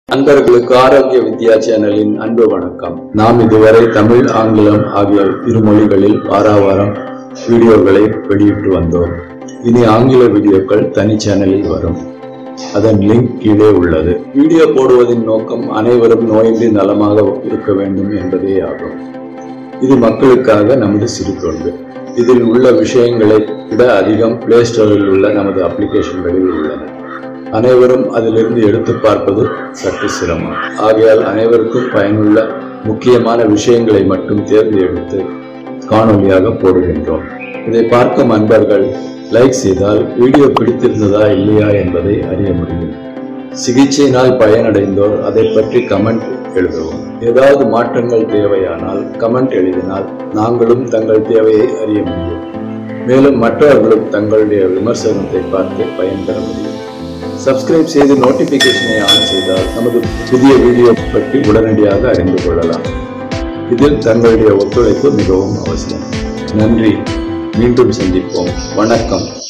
நண்பர்களுக்கு ஆரோக்கிய வித்யா சேனலின் அன்பு வணக்கம் நாம் இதுவரை தமிழ் ஆங்கிலம் ஆகிய இரு மொழிகளில் வாராவாரம் வீடியோக்களை வெளியிட்டு வந்தோம் இனி ஆங்கில வீடியோக்கள் தனி சேனலில் வரும் அதன் லிங்க் கீழே உள்ளது வீடியோ போடுவதின் நோக்கம் அனைவரும் நோயின்றி நலமாக இருக்க வேண்டும் என்பதே ஆகும் இது மக்களுக்காக நமது சிறு தொண்டு இதில் உள்ள விஷயங்களை விட அதிகம் பிளே ஸ்டோரில் உள்ள நமது அப்ளிகேஷன்களில் உள்ளன அனைவரும் அதிலிருந்து எடுத்து பார்ப்பது சற்று சிரமம் ஆகையால் அனைவருக்கும் பயனுள்ள முக்கியமான விஷயங்களை மட்டும் தேர்ந்தெடுத்து காணொலியாக போடுகின்றோம் இதை பார்க்கும் அன்பர்கள் லைக் செய்தால் வீடியோ பிடித்திருந்ததா இல்லையா என்பதை அறிய முடியும் சிகிச்சையினால் பயனடைந்தோர் அதை பற்றி கமெண்ட் எழுதவும் ஏதாவது மாற்றங்கள் தேவையானால் கமெண்ட் எழுதினால் நாங்களும் தங்கள் தேவையை அறிய முடியும் மேலும் மற்றவர்களும் தங்களுடைய விமர்சனத்தை பார்த்து பயன்பெற முடியும் சப்ஸ்கிரைப் செய்து நோட்டிபிகேஷனை ஆன் செய்தால் நமது புதிய வீடியோ பற்றி உடனடியாக அறிந்து கொள்ளலாம் இதில் தங்களுடைய ஒத்துழைப்பு மிகவும் அவசியம் நன்றி மீண்டும் சந்திப்போம் வணக்கம்